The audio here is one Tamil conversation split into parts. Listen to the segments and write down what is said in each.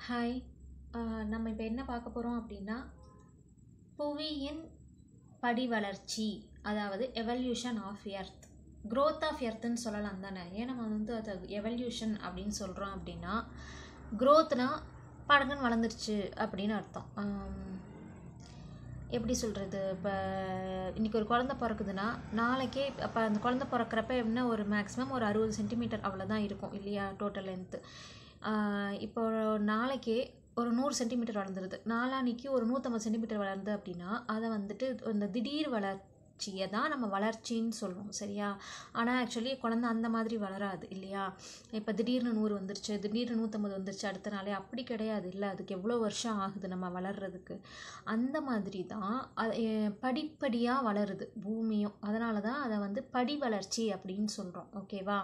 ஹாய் நம்ம இப்போ என்ன பார்க்க போகிறோம் அப்படின்னா புவியின் படி வளர்ச்சி அதாவது evolution of earth growth of எர்த்துன்னு சொல்லலாம் தானே ஏன் நம்ம வந்து அதை எவல்யூஷன் அப்படின்னு சொல்கிறோம் அப்படின்னா growthனா படங்கன்னு வளர்ந்துருச்சு அப்படின்னு அர்த்தம் ஆம், எப்படி சொல்கிறது இப்போ இன்றைக்கி ஒரு குழந்த பிறக்குதுன்னா நாளைக்கே அப்போ அந்த குழந்த பிறக்கிறப்ப என்ன ஒரு மேக்ஸிமம் ஒரு அறுபது சென்டிமீட்டர் அவ்வளோதான் இருக்கும் இல்லையா டோட்டல் லென்த்து இப்போ நாளைக்கே ஒரு நூறு சென்டிமீட்டர் வளர்ந்துருது நாளான்னைக்கு ஒரு நூற்றம்பது சென்டிமீட்டர் வளருது அப்படின்னா அதை வந்துட்டு இந்த திடீர் வளர்ச்சியை தான் நம்ம வளர்ச்சின்னு சொல்லுவோம் சரியா ஆனால் ஆக்சுவலி குழந்தை அந்த மாதிரி வளராது இல்லையா இப்போ திடீர்னு நூறு வந்துருச்சு திடீர்னு நூற்றம்பது வந்துருச்சு அடுத்த நாளே அப்படி கிடையாது இல்லை அதுக்கு எவ்வளோ வருஷம் ஆகுது நம்ம வளர்றதுக்கு அந்த மாதிரி தான் அது எ- படிப்படியாக வளருது பூமியும் அதனால தான் அதை வந்து படி வளர்ச்சி அப்படின்னு சொல்கிறோம் ஓகேவா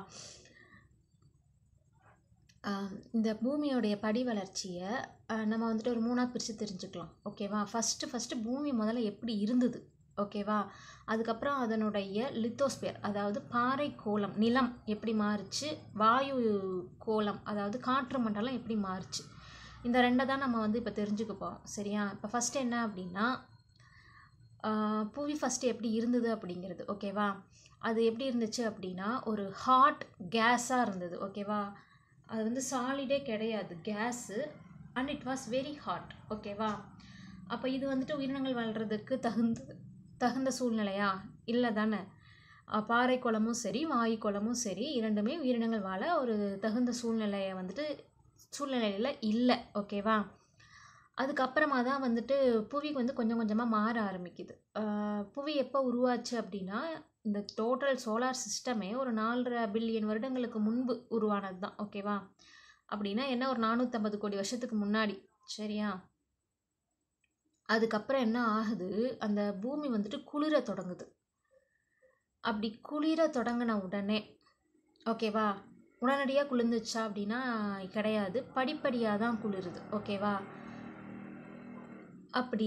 ஆம், இந்த பூமியோடைய படி வளர்ச்சியை அஹ், நம்ம வந்துட்டு ஒரு மூணாக பிரித்து தெரிஞ்சுக்கலாம் ஓகேவா ஃபஸ்ட்டு ஃபஸ்ட்டு பூமி முதல்ல எப்படி இருந்தது ஓகேவா அதுக்கப்புறம் அதனுடைய லித்தோஸ்பியர் அதாவது பாறை கோளம் நிலம் எப்படி மாறுச்சு வாயு கோளம் அதாவது காற்று மண்டலம் எப்படி மாறுச்சு இந்த ரெண்டை தான் நம்ம வந்து இப்போ தெரிஞ்சுக்க போகிறோம் சரியா இப்போ ஃபஸ்ட்டு என்ன அப்படின்னா ஆஹ் புவி ஃபஸ்ட்டு எப்படி இருந்தது அப்படிங்கிறது ஓகேவா அது எப்படி இருந்துச்சு அப்படின்னா ஒரு ஹாட் கேஸாக இருந்தது ஓகேவா அது வந்து சாலிடே கிடையாது gas and it was very hot ஓகேவா அப்போ இது வந்துட்டு உயிரினங்கள் வாழ்கிறதுக்கு தகுந்த தகுந்த சூழ்நிலையா இல்லை தானே அஹ் பாறை குளமும் சரி வாயு குளமும் சரி இரண்டுமே உயிரினங்கள் வாழ ஒரு தகுந்த சூழ்நிலையை வந்துட்டு சூழ்நிலையில் இல்லை ஓகேவா அதுக்கப்புறமா தான் வந்துட்டு புவிக்கு வந்து கொஞ்சம் கொஞ்சமாக மாற ஆரம்பிக்குது ஆஹ் புவி எப்போ உருவாச்சு அப்படின்னா இந்த டோட்டல் சோலார் சிஸ்டமே ஒரு நாலரை பில்லியன் வருடங்களுக்கு முன்பு உருவானது தான் ஓகேவா அப்படின்னா என்ன ஒரு நானூற்றம்பது கோடி வருஷத்துக்கு முன்னாடி சரியா அதுக்கப்புறம் என்ன ஆகுது அந்த பூமி வந்துட்டு குளிர தொடங்குது அப்படி குளிர தொடங்கின உடனே ஓகேவா உடனடியாக குளிர்ந்துச்சா அப்படின்னா கிடையாது படிப்படியாக தான் குளிருது ஓகேவா அப்படி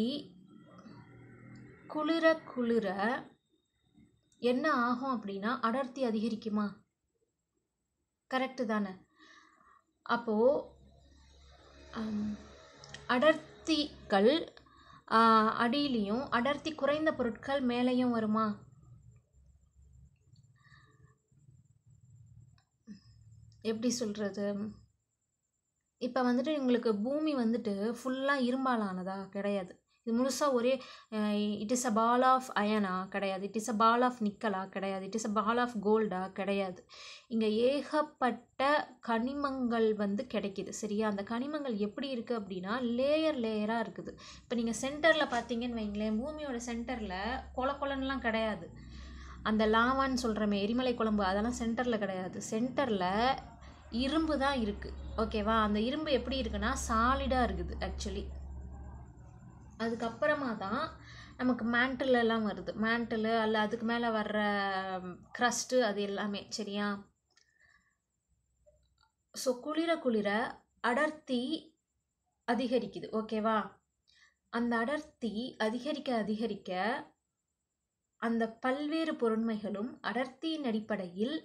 குளிர குளிர என்ன ஆகும் அப்படின்னா அடர்த்தி அதிகரிக்குமா கரெக்டு தானே அப்போது அடர்த்திகள் ஆஹ், அடியிலையும் அடர்த்தி குறைந்த பொருட்கள் மேலேயும் வருமா எப்படி சொல்கிறது இப்போ வந்துட்டு உங்களுக்கு பூமி வந்துட்டு ஃபுல்லாக இரும்பாலானதா கிடையாது இது முழுசாக ஒரே it is a ball of அயனா கிடையாது it is a ball of நிக்கலா கிடையாது it is a ball of கோல்டா கிடையாது இங்கே ஏகப்பட்ட கனிமங்கள் வந்து கிடைக்குது சரியா அந்த கனிமங்கள் எப்படி இருக்குது அப்படின்னா லேயர் லேயராக இருக்குது இப்போ நீங்கள் சென்டரில் பார்த்தீங்கன்னு வைங்களேன் பூமியோட சென்டரில் கொல கொலன்னுலாம் கிடையாது அந்த லாவான்னு சொல்கிறோமே எரிமலை குழம்பு அதெல்லாம் சென்டரில் கிடையாது சென்டரில் இரும்பு தான் இருக்குது ஓகேவா அந்த இரும்பு எப்படி இருக்குன்னா சாலிடாக இருக்குது ஆக்சுவலி அதுக்கப்புறமா தான் நமக்கு மேண்டில் எல்லாம் வருது மேண்டில் அல்ல அதுக்கு மேலே வர்ற க்ரஸ்ட்டு அது எல்லாமே சரியா ஸோ குளிர குளிர அடர்த்தி அதிகரிக்குது ஓகேவா அந்த அடர்த்தி அதிகரிக்க அதிகரிக்க அந்த பல்வேறு பொருண்மைகளும் அடர்த்தியின் அடிப்படையில்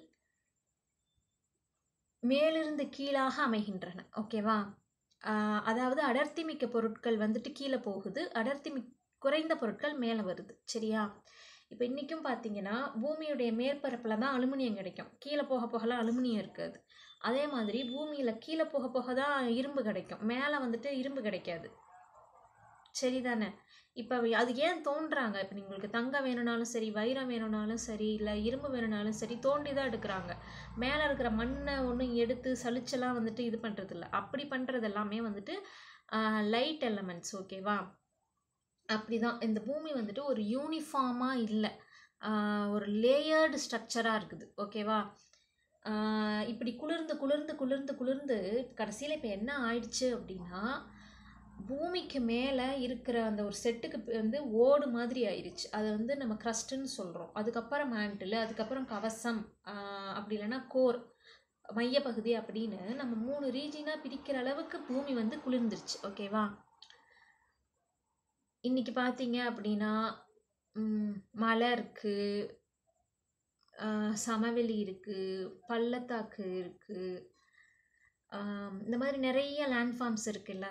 மேலிருந்து கீழாக அமைகின்றன ஓகேவா ஆஹ் அதாவது அடர்த்தி மிக்க பொருட்கள் வந்துட்டு கீழே போகுது அடர்த்தி மிக் குறைந்த பொருட்கள் மேலே வருது சரியா இப்போ இன்றைக்கும் பார்த்தீங்கன்னா பூமியுடைய மேற்பரப்பில் தான் அலுமினியம் கிடைக்கும் கீழே போக போகலாம் அலுமினியம் இருக்காது அதே மாதிரி பூமியில் கீழே போக போக தான் இரும்பு கிடைக்கும் மேலே வந்துட்டு இரும்பு கிடைக்காது சரிதானே இப்போ அது ஏன் தோன்றாங்க இப்போ உங்களுக்கு தங்கம் வேணும்னாலும் சரி வைரம் வேணும்னாலும் சரி இல்லை இரும்பு வேணும்னாலும் சரி தோண்டி தான் எடுக்கிறாங்க மேலே இருக்கிற மண்ணை ஒன்றும் எடுத்து சலிச்செல்லாம் வந்துட்டு இது பண்ணுறது இல்லை அப்படி பண்ணுறது எல்லாமே வந்துட்டு லைட் எலமெண்ட்ஸ் ஓகேவா அப்படி தான் இந்த பூமி வந்துட்டு ஒரு யூனிஃபார்மாக இல்லை ஒரு லேயர்டு ஸ்ட்ரக்சராக இருக்குது ஓகேவா ஆஹ் இப்படி குளிர்ந்து குளிர்ந்து குளிர்ந்து குளிர்ந்து கடைசியில் இப்போ என்ன ஆயிடுச்சு அப்படின்னா பூமிக்கு மேலே இருக்கிற அந்த ஒரு செட்டுக்கு பே- வந்து ஓடு மாதிரி ஆயிடுச்சு அதை வந்து நம்ம க்ரஸ்ட்டுன்னு சொல்கிறோம் அதுக்கப்புறம் மேண்டில் அதுக்கப்புறம் கவசம் ஆஹ் அப்படி இல்லைன்னா கோர் மையப்பகுதி அப்படின்னு நம்ம மூணு ரீஜினாக பிரிக்கிற அளவுக்கு பூமி வந்து குளிர்ந்துருச்சு ஓகேவா இன்னைக்கு பார்த்தீங்க அப்படின்னா ம், மலை இருக்குது சமவெளி இருக்குது பள்ளத்தாக்கு இருக்குது ஆம், இந்த மாதிரி நிறைய லேண்ட் ஃபார்ம்ஸ் இருக்குல்ல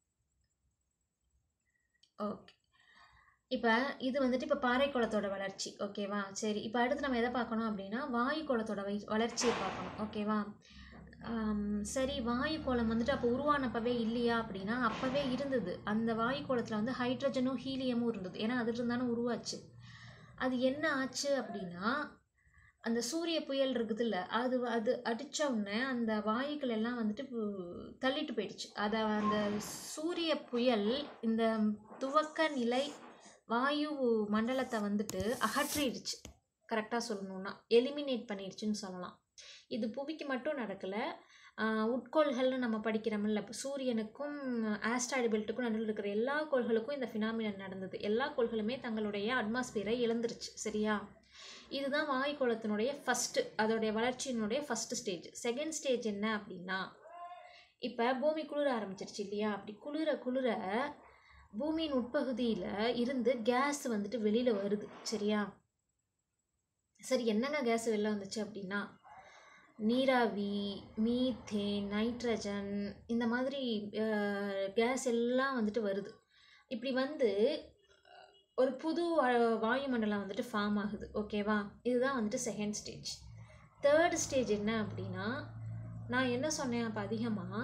ஓகே இப்போ இது வந்துட்டு இப்போ பாறை குளத்தோட வளர்ச்சி ஓகேவா சரி இப்போ அடுத்து நம்ம எதை பார்க்கணும் அப்படின்னா வாயு குளத்தோட வை வளர்ச்சியை பார்க்கணும் ஓகேவா ஆம், சரி வாயு கோளம் வந்துட்டு அப்போ உருவானப்பவே இல்லையா அப்படின்னா அப்போவே இருந்தது அந்த வாயு கோளத்தில் வந்து ஹைட்ரஜனும் ஹீலியமும் இருந்தது ஏன்னா அது இருந்தானே உருவாச்சு அது என்ன ஆச்சு அப்படின்னா அந்த சூரிய புயல் இருக்குதுல்ல அது அது அடிச்ச உடனே அந்த வாயுக்கள் எல்லாம் வந்துட்டு பு- தள்ளிட்டு போயிடுச்சு அதை அந்த சூரிய புயல் இந்த துவக்க நிலை வாயு மண்டலத்தை வந்துட்டு அகற்றிடுச்சு கரெக்டாக சொல்லணும்னா எலிமினேட் பண்ணிடுச்சுன்னு சொல்லலாம் இது புவிக்கு மட்டும் நடக்கலை உட்கோள்கள்னு நம்ம படிக்கிறோம்ல இப்போ சூரியனுக்கும் ஆஸ்ட்ராய்டு பெல்ட்டுக்கும் நடுவில் இருக்கிற எல்லா கோள்களுக்கும் இந்த ஃபினாமினன் நடந்தது எல்லா கோள்களுமே தங்களுடைய அட்மாஸ்பியரை இழந்துருச்சு சரியா இதுதான் வாயுக்கோளத்தினுடைய ஃபஸ்ட்டு அதோடைய வளர்ச்சியினுடைய ஃபஸ்ட்டு ஸ்டேஜ் செகண்ட் ஸ்டேஜ் என்ன அப்படின்னா இப்போ பூமி குளிர ஆரம்பிச்சிருச்சு இல்லையா அப்படி குளிர குளிர பூமியின் உட்பகுதியில் இருந்து கேஸ் வந்துட்டு வெளியில் வருது சரியா சரி என்னங்க கேஸ் வெளில வந்துச்சு அப்படின்னா நீராவி மீத்தேன் நைட்ரஜன் இந்த மாதிரி கேஸ் எல்லாம் வந்துட்டு வருது இப்படி வந்து ஒரு புது வா- வாயுமண்டலம் வந்துட்டு ஃபார்ம் ஆகுது ஓகேவா இதுதான் வந்துட்டு செகண்ட் ஸ்டேஜ் தேர்ட் ஸ்டேஜ் என்ன அப்படின்னா நான் என்ன சொன்னேன் அப்போ அதிகமாக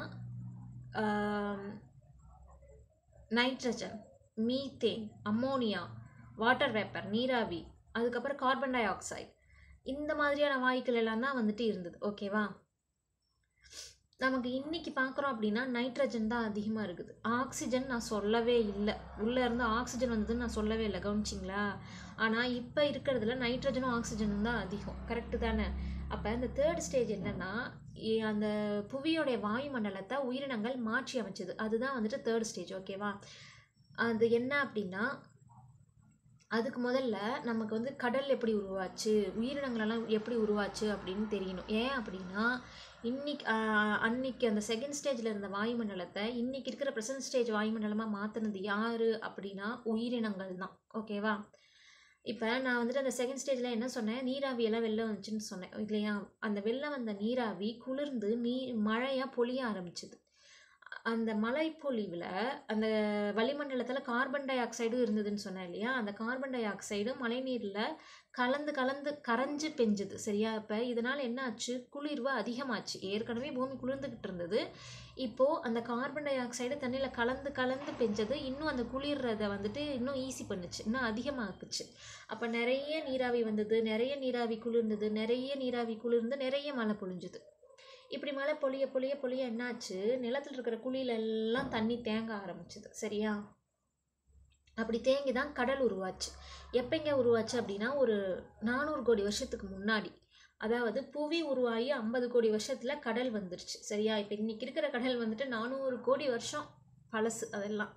nitrogen methane ammonia water vapour நீராவி அதுக்கப்புறம் கார்பன் டை ஆக்சைடு இந்த மாதிரியான வாயுக்கள் எல்லாம் தான் வந்துட்டு இருந்தது ஓகேவா நமக்கு இன்னைக்கு பார்க்குறோம் அப்படின்னா நைட்ரஜன் தான் அதிகமாக இருக்குது ஆக்சிஜன் நான் சொல்லவே இல்லை உள்ளே இருந்து ஆக்சிஜன் வந்ததுன்னு நான் சொல்லவே இல்லை கவனிச்சிங்களா ஆனால் இப்போ இருக்கிறதுல நைட்ரஜனும் ஆக்சிஜனும் தான் அதிகம் கரெக்டு தானே அப்போ இந்த தேர்ட் ஸ்டேஜ் என்னன்னா இ- அந்த புவியோடைய வாயுமண்டலத்தை உயிரினங்கள் மாற்றி அமைச்சது அதுதான் வந்துட்டு தேர்ட் ஸ்டேஜ் ஓகேவா அது என்ன அப்படின்னா அதுக்கு முதல்ல நமக்கு வந்து கடல் எப்படி உருவாச்சு உயிரினங்களெல்லாம் எப்படி உருவாச்சு அப்படின்னு தெரியணும் ஏன் அப்படின்னா இன்னைக்கு ஆஹ், அன்னைக்கு அந்த செகண்ட் ஸ்டேஜில் இருந்த வாயுமண்டலத்தை இன்னைக்கு இருக்கிற ப்ரெசன்ட் ஸ்டேஜ் வாயுமண்டலமாக மாற்றினது யார் அப்படின்னா உயிரினங்கள் தான் ஓகேவா இப்போ நான் வந்துட்டு அந்த செகண்ட் ஸ்டேஜில் என்ன சொன்னேன் நீராவி எல்லாம் வெளில வந்துச்சுன்னு சொன்னேன் இல்லையா அந்த வெளில வந்த நீராவி குளிர்ந்து நீ மழையாக பொழிய ஆரம்பிச்சுது அந்த மழைப்பொழிவில் அந்த வளிமண்டலத்தில் கார்பன் டை ஆக்சைடும் இருந்ததுன்னு சொன்னேன் இல்லையா அந்த கார்பன் டை ஆக்சைடு மழைநீரில் கலந்து கலந்து கரைஞ்சு பெஞ்சுது சரியா இப்போ இதனால் என்ன ஆச்சு குளிர்வு அதிகமாச்சு ஏற்கனவே பூமி குளிர்ந்துக்கிட்டு இருந்தது இப்போது அந்த கார்பன் டை ஆக்சைடு தண்ணியில் கலந்து கலந்து பெஞ்சது இன்னும் அந்த குளிர்றதை வந்துட்டு இன்னும் ஈஸி பண்ணுச்சு இன்னும் அதிகமாக்குச்சு அப்போ நிறைய நீராவி வந்தது நிறைய நீராவி குளிர்ந்தது நிறைய நீராவி குளிர்ந்து நிறைய மழை பொழிஞ்சுது இப்படி மழை பொழிய பொழிய பொழிய என்னாச்சு நிலத்தில் இருக்கிற குழியில எல்லாம் தண்ணி தேங்க ஆரம்பிச்சுது சரியா அப்படி தேங்கி தான் கடல் உருவாச்சு எப்பங்க உருவாச்சு அப்படின்னா ஒரு நானூறு கோடி வருஷத்துக்கு முன்னாடி அதாவது புவி உருவாகி ஐம்பது கோடி வருஷத்துல கடல் வந்துருச்சு சரியா இப்போ இன்னைக்கு இருக்கிற கடல் வந்துட்டு நானூறு கோடி வருஷம் பழசு அதெல்லாம்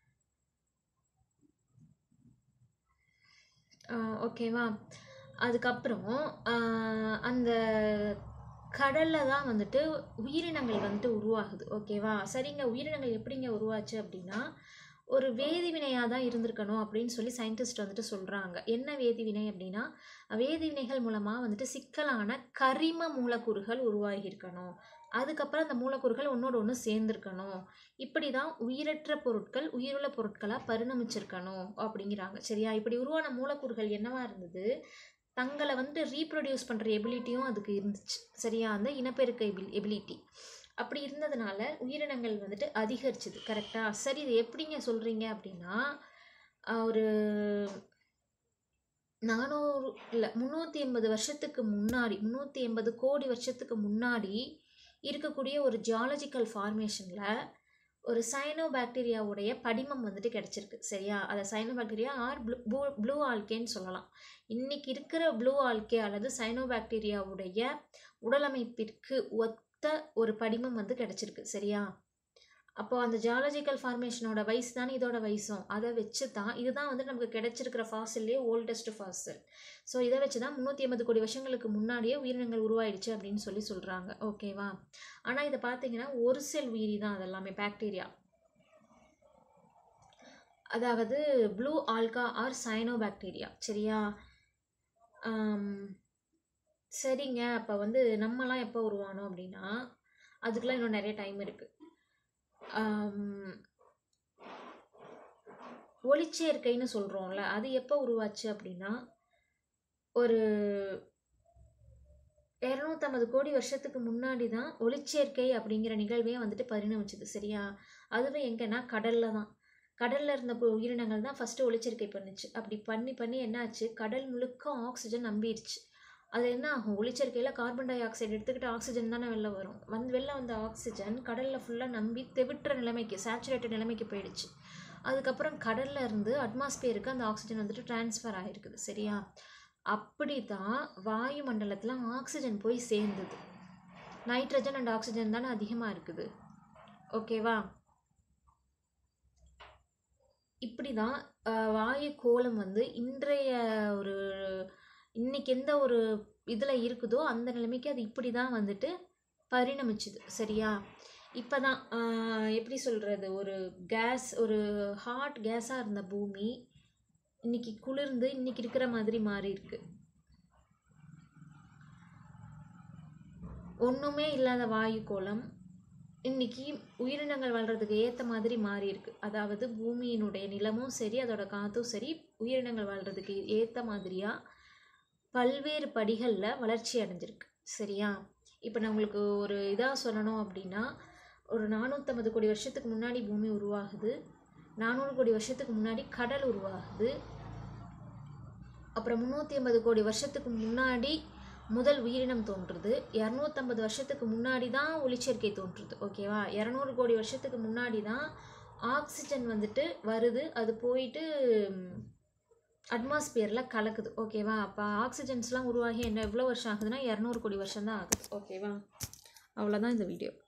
ஓகேவா அதுக்கப்புறம் ஆஹ் அந்த கடலில் தான் வந்துட்டு உயிரினங்கள் வந்துட்டு உருவாகுது ஓகேவா சரிங்க உயிரினங்கள் எப்படிங்க உருவாச்சு அப்படின்னா ஒரு வேதிவினையாக தான் இருந்திருக்கணும் அப்படின்னு சொல்லி சயின்டிஸ்ட் வந்துட்டு சொல்கிறாங்க என்ன வேதிவினை அப்படின்னா வேதிவினைகள் மூலமாக வந்துட்டு சிக்கலான கரிம மூலக்கூறுகள் உருவாகியிருக்கணும் அதுக்கப்புறம் அந்த மூலக்கூறுகள் ஒன்றோட ஒன்று சேர்ந்துருக்கணும் இப்படி தான் உயிரற்ற பொருட்கள் உயிருள்ள பொருட்களாக பரிணமிச்சிருக்கணும் அப்படிங்கிறாங்க சரியா இப்படி உருவான மூலக்கூறுகள் என்னவா இருந்தது தங்களை வந்து ரீப்ரொடியூஸ் பண்ணுற எபிலிட்டியும் அதுக்கு இருந்துச்சு சரியா அந்த இனப்பெருக்க எபில் எபிலிட்டி அப்படி இருந்ததுனால உயிரினங்கள் வந்துட்டு அதிகரிச்சுது கரெக்டாக சரி இது எப்படிங்க சொல்கிறீங்க அப்படின்னா ஆஹ் ஒரு நானூறு இல்லை முந்நூற்றி எண்பது வருஷத்துக்கு முன்னாடி முந்நூற்றி எண்பது கோடி வருஷத்துக்கு முன்னாடி இருக்கக்கூடிய ஒரு ஜியாலஜிக்கல் ஃபார்மேஷனில் ஒரு சைனோ பாக்டீரியாவுடைய படிமம் வந்துட்டு கிடச்சிருக்கு சரியா அதை cyanobacteria or blue blue ஆல்கேன்னு சொல்லலாம் இன்னைக்கு இருக்கிற ப்ளூ ஆல்கே அல்லது சைனோ பாக்டீரியாவுடைய உடலமைப்பிற்கு ஒத்த ஒரு படிமம் வந்து கிடச்சிருக்கு சரியா அப்போ அந்த ஜியாலஜிக்கல் ஃபார்மேஷனோட வயசு தானே இதோட வயசும் அதை வச்சு தான் இதுதான் வந்து நமக்கு கிடைச்சிருக்கிற ஃபாசில்லே ஓல்டஸ்ட் ஃபாசில் ஸோ இதை வச்சு தான் முந்நூற்றி ஐம்பது கோடி வருஷங்களுக்கு முன்னாடியே உயிரினங்கள் உருவாயிடுச்சு அப்படின்னு சொல்லி சொல்கிறாங்க ஓகேவா ஆனால் இதை பார்த்தீங்கன்னா ஒரு செல் உயிரி தான் அதெல்லாமே பாக்டீரியா அதாவது blue alga or cyanobacteria சரியா ஆம், சரிங்க அப்போ வந்து நம்மலாம் எப்போ உருவானோம் அப்படின்னா அதுக்கெலாம் இன்னும் நிறைய டைம் இருக்குது ஒளிச்சேர்க்கைன்னு சொல்கிறோம்ல அது எப்போ உருவாச்சு அப்படின்னா ஒரு இரநூத்தம்பது கோடி வருஷத்துக்கு முன்னாடி தான் ஒளிச்சேர்க்கை அப்படிங்கிற நிகழ்வே வந்துட்டு பரிணமிச்சுது சரியா அதுவும் எங்கன்னா கடலில் தான் கடலில் இருந்த பு- உயிரினங்கள் தான் ஃபஸ்ட்டு ஒளிச்சேர்க்கை பண்ணுச்சு அப்படி பண்ணி பண்ணி என்னாச்சு கடல் முழுக்க ஆக்சிஜன் நம்பிடுச்சு அது என்ன ஆகும் ஒளிச்சேர்க்கையில் கார்பன் டை ஆக்சைடு எடுத்துக்கிட்டு ஆக்சிஜன் தானே வெளில வரும் வந்து வெளில வந்த ஆக்சிஜன் கடலில் ஃபுல்லாக நம்பி தெவிட்டுற நிலைமைக்கு சேச்சுரேட்டட் நிலைமைக்கு போயிடுச்சு அதுக்கப்புறம் கடல்ல இருந்து அட்மாஸ்பியருக்கு அந்த ஆக்சிஜன் வந்துட்டு ட்ரான்ஸ்ஃபர் ஆகிருக்குது சரியா அப்படி தான் வாயு மண்டலத்தில் ஆக்சிஜன் போய் சேர்ந்தது நைட்ரஜன் அண்ட் ஆக்சிஜன் தானே அதிகமாக இருக்குது ஓகேவா இப்படி தான் வாயு கோலம் வந்து இன்றைய ஒரு இன்னைக்கு எந்த ஒரு இதில் இருக்குதோ அந்த நிலைமைக்கு அது இப்படி தான் வந்துட்டு பரிணமிச்சுது சரியா இப்போ தான் எப்படி சொல்கிறது ஒரு கேஸ் ஒரு ஹாட் கேஸாக இருந்த பூமி இன்னைக்கு குளிர்ந்து இன்னைக்கு இருக்கிற மாதிரி மாறி இருக்கு ஒன்றுமே இல்லாத வாயு கோலம் இன்னைக்கு உயிரினங்கள் வாழ்றதுக்கு ஏற்ற மாதிரி மாறி இருக்கு அதாவது பூமியினுடைய நிலமும் சரி அதோட காற்றும் சரி உயிரினங்கள் வாழ்றதுக்கு ஏற்ற மாதிரியா பல்வேறு படிகளில் வளர்ச்சி அடைஞ்சிருக்கு சரியா இப்போ நான் உங்களுக்கு ஒரு இதாக சொல்லணும் அப்படின்னா ஒரு நானூற்றம்பது கோடி வருஷத்துக்கு முன்னாடி பூமி உருவாகுது நானூறு கோடி வருஷத்துக்கு முன்னாடி கடல் உருவாகுது அப்புறம் முந்நூற்றி ஐம்பது கோடி வருஷத்துக்கு முன்னாடி முதல் உயிரினம் தோன்றுது இரநூத்தம்பது வருஷத்துக்கு முன்னாடி தான் ஒளிச்சேர்க்கை தோன்றுது ஓகேவா இரநூறு கோடி வருஷத்துக்கு முன்னாடி தான் ஆக்சிஜன் வந்துட்டு வருது அது போயிட்டு அட்மாஸ்பியரில் கலக்குது ஓகேவா அப்போ ஆக்சிஜன்ஸ்லாம் உருவாகி என்ன எவ்வளோ வருஷம் ஆகுதுன்னா இரநூறு கோடி வருஷம் தான் ஆகுது ஓகேவா அவ்வளோதான் இந்த வீடியோ